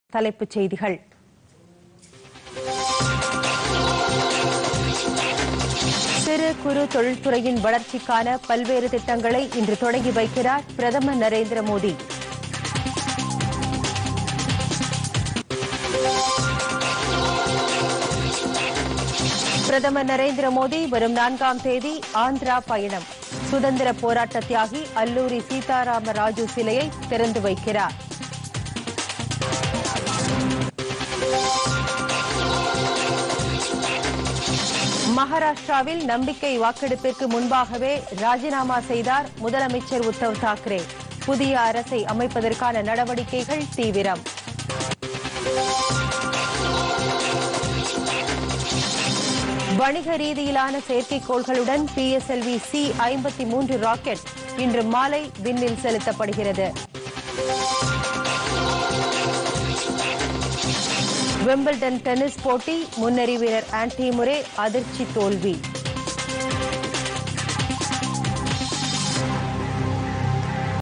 தலைப்புச் செய்திகள் சிறு குறு தொழில்துறையின் வளர்ச்சிக்கான பல்வேறு திட்டங்களை இன்று தொடங்கி வைக்கிறார் பிரதமர் நரேந்திர மோடி பிரதமர் நரேந்திர மோடி வரும் நான்காம் தேதி ஆந்திரா பயணம் சுதந்திர போராட்ட தியாகி அல்லூரி சீதாராம ராஜு சிலையை திறந்து வைக்கிறார் மகாராஷ்டிராவில் நம்பிக்கை வாக்கெடுப்பிற்கு முன்பாகவே ராஜினாமா செய்தார் முதலமைச்சர் உத்தவ் தாக்கரே புதிய அரசை அமைப்பதற்கான நடவடிக்கைகள் தீவிரம் வணிக ரீதியிலான செயற்கைக்கோள்களுடன் பிஎஸ்எல்வி சி ஐம்பத்தி மூன்று ராக்கெட் இன்று மாலை விண்ணில் செலுத்தப்படுகிறது விம்பிள்டன் டென்னிஸ் போட்டி முன்னணி வீரர் ஆன்டி முரே அதிர்ச்சி தோல்வி